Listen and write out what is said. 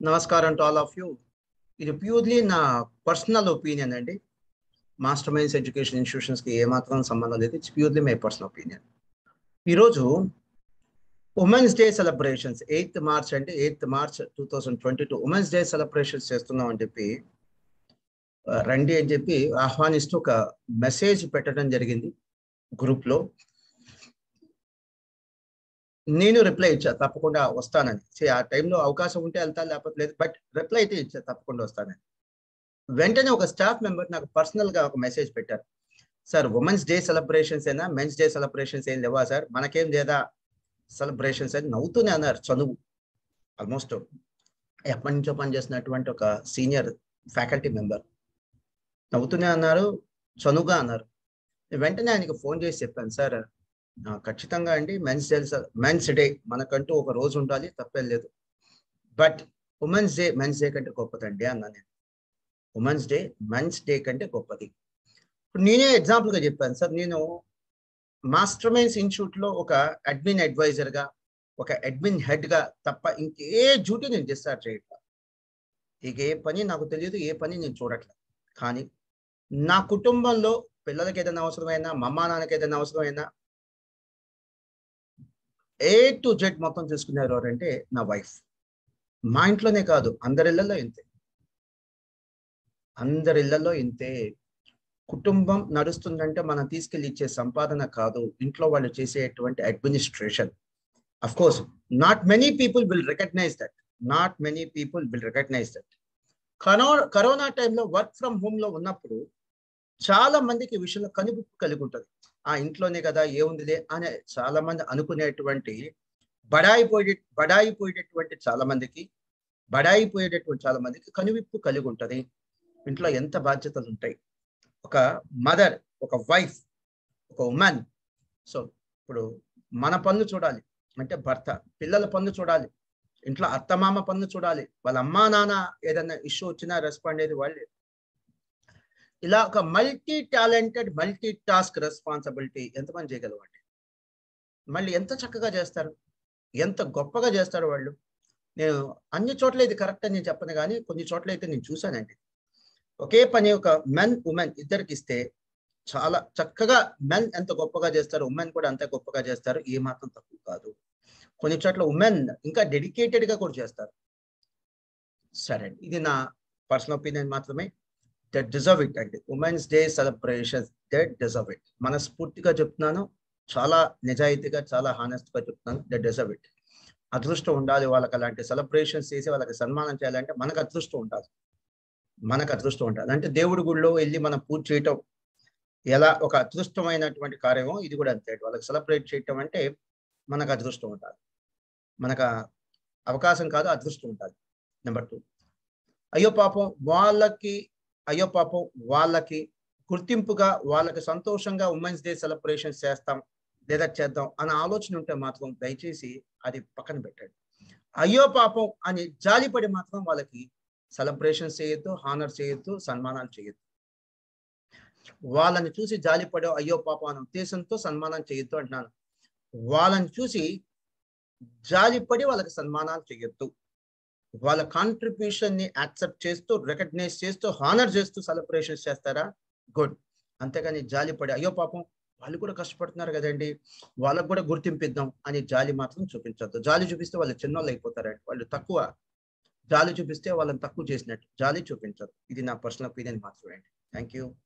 నమస్కారం to all of you ఇది purely నా పర్సనల్ ఒపీనియన్ అండి మాస్టర్ మైండ్స్ ఎడ్యుకేషన్ ఇన్స్టిట్యూషన్స్కి ఏమాత్రం సంబంధం లేదు it's purely my personal opinion ఈరోజు women's day celebrations eighth March అంటే eighth March two thousand twenty two women's day celebrations చేస్తున్నాం అని చెప్పి ఆ, రండి అని చెప్పి ఆహ్వానిస్తూ ఒక మెసేజ్ పెట్టడం జరిగింది గ్రూప్లో నేను రిప్లై ఇచ్చా తప్పకుండా వస్తానని See, ఆ టైంలో అవకాశం ఉంటే వెళ్తా లేకపోతే లేదు బట్ రిప్లై అయితే ఇచ్చా తప్పకుండా వస్తానని వెంటనే ఒక స్టాఫ్ మెంబర్ నాకు పర్సనల్ గా ఒక మెసేజ్ పెట్టారు సార్ ఉమెన్స్ డే సెలబ్రేషన్స్ అయినా మెన్స్ డే సెలబ్రేషన్స్ ఏం లేవా సార్ మనకేం లేదా సెలబ్రేషన్స్ అని నవ్వుతూనే అన్నారు చదువు ఆల్మోస్ట్ ఎప్పటి నుంచో పనిచేస్తున్నటువంటి ఒక సీనియర్ ఫ్యాకల్టీ మెంబర్ నవ్వుతూనే అన్నారు చనువుగా అన్నారు వెంటనే ఆయనకి ఫోన్ చేసి చెప్పాను సార్ ఆ, ఖచ్చితంగా అండి మెన్స్ డే మెన్స్ డే మనకంటూ ఒక రోజు ఉండాలి తప్పేం లేదు but women's day men's day కంటే గొప్పదండి అన్నా నేను ఉమెన్స్ డే మెన్స్ డే కంటే గొప్పది ఇప్పుడు నేనే example గా చెప్పాను సార్ నేను మాస్టర్ మైన్స్ ఇన్స్టిట్యూట్ లో ఒక అడ్మిన్ అడ్వైజర్ గా ఒక అడ్మిన్ హెడ్ గా తప్ప ఇంకే డ్యూటీ నేను డిశ్చార్జ్ చేయట్లా ఇక ఏ పని నాకు తెలియదు ఏ పని నేను చూడట్లేదు కానీ నా కుటుంబంలో పిల్లలకి ఏదైనా అవసరమైనా మా అమ్మా నాన్నకి ఏదైనా అవసరమైనా ఏ టు జెడ్ మొత్తం తీసుకున్నారు ఎవరంటే నా వైఫ్ మా ఇంట్లోనే కాదు అందరి ఇళ్లలో ఇంతే అందరి ఇళ్లలో ఇంతే కుటుంబం నడుస్తుందంటే మనం తీసుకెళ్లి ఇచ్చే సంపాదన కాదు ఇంట్లో వాళ్ళు చేసేటువంటి administration of course not many people will recognise that not many people will recognise that coro corona టైంలో వర్క్ ఫ్రమ్ హోమ్ లో ఉన్నప్పుడు చాలా మందికి ఈ విషయంలో కనువిప్పు కలిగి ఉంటుంది ఆ ఇంట్లోనే కదా ఏముందిలే అని చాలా మంది అనుకునేటువంటి బడాయిపోయే బడాయిపోయేటటువంటి చాలా మందికి బడాయిపోయేటటువంటి చాలా మందికి కనువిప్పు కలిగి ఉంటది ఇంట్లో ఎంత బాధ్యతలు ఉంటాయి ఒక మదర్ ఒక వైఫ్ ఒక ఉమెన్ సో ఇప్పుడు మన పనులు చూడాలి అంటే భర్త పిల్లల పనులు చూడాలి ఇంట్లో అత్తమామ పనులు చూడాలి వాళ్ళ అమ్మా నాన్న ఏదైనా ఇష్యూ వచ్చినా రెస్పాండ్ అయ్యేది వాళ్ళే ఇలా ఒక multi talented multi task responsibility ఎంతమంది చేయగలవండి మళ్ళీ ఎంత చక్కగా చేస్తారు ఎంత గొప్పగా చేస్తారు వాళ్ళు నేను అన్ని చోట్ల ఇది కరెక్ట్ అని నేను చెప్పను కానీ కొన్ని చోట్ల అయితే నేను చూశానండి ఒకే పని ఒక మెన్ ఉమెన్ ఇద్దరికి ఇస్తే చాలా చక్కగా మెన్ ఎంత గొప్పగా చేస్తారు ఉమెన్ కూడా అంత గొప్పగా చేస్తారు ఏ మాత్రం తక్కువ కాదు కొన్ని చోట్ల ఉమెన్ ఇంకా డెడికేటెడ్ గా కూడా చేస్తారు సరే అండి ఇది నా పర్సనల్ ఒపీనియన్ మాత్రమే దట్ డిజర్వ్ ఇట్ అండి women's day celebrations that deserve it మనస్ఫూర్తిగా చెప్తున్నాను చాలా నిజాయితీగా చాలా హానెస్ట్ గా చెప్తున్నాను దట్ డిజర్వ్ ఇట్ అదృష్టం ఉండాలి వాళ్ళకి అలాంటి సెలబ్రేషన్స్ చేసి వాళ్ళకి సన్మానం చేయాలంటే మనకు అదృష్టం ఉండాలి మనకు అదృష్టం ఉండాలి అంటే దేవుడి గుడిలో వెళ్ళి మనం పూజ చేయటం ఎలా ఒక అదృష్టమైనటువంటి కార్యమో ఇది కూడా అంతే వాళ్ళకి సెలబ్రేట్ చేయటం అంటే మనకు అదృష్టం ఉండాలి మనకు అవకాశం కాదు అదృష్టం ఉండాలి నెంబర్ టూ అయ్యో పాపం వాళ్ళకి అయ్యో పాపం వాళ్ళకి గుర్తింపుగా వాళ్ళకి సంతోషంగా ఉమెన్స్ డే సెలబ్రేషన్స్ చేస్తాం లేదా చేద్దాం అనే ఆలోచన ఉంటే మాత్రం దయచేసి అది పక్కన పెట్టండి అయ్యో పాపం అని జాలిపడి మాత్రం వాళ్ళకి సెలబ్రేషన్స్ చేయొద్దు హానర్ చేయొద్దు సన్మానాలు చేయొద్దు వాళ్ళని చూసి జాలిపడే అయ్యో పాపం అనే ఉద్దేశంతో సన్మానం చేయొద్దు అంటున్నాను వాళ్ళని చూసి జాలిపడి వాళ్ళకి సన్మానాలు చేయొద్దు వాళ్ళ కాంట్రిబ్యూషన్ ని యాక్సెప్ట్ చేస్తూ రికగ్నైజ్ చేస్తూ హానర్ చేస్తూ సెలబ్రేషన్స్ చేస్తారా గుడ్ అంతేగాని జాలిపడి అయ్యో పాపం వాళ్ళు కూడా కష్టపడుతున్నారు కదండి వాళ్ళకు కూడా గుర్తింపిద్దాం అని జాలి మాత్రం చూపించొద్దు జాలి చూపిస్తే వాళ్ళు చిన్నోళ్ళు అయిపోతారండి వాళ్ళు తక్కువ జాలి చూపిస్తే వాళ్ళని తక్కువ చేసినట్టు జాలి చూపించదు ఇది నా పర్సనల్ ఒపీనియన్ మాత్రమే అండి థ్యాంక్ యూ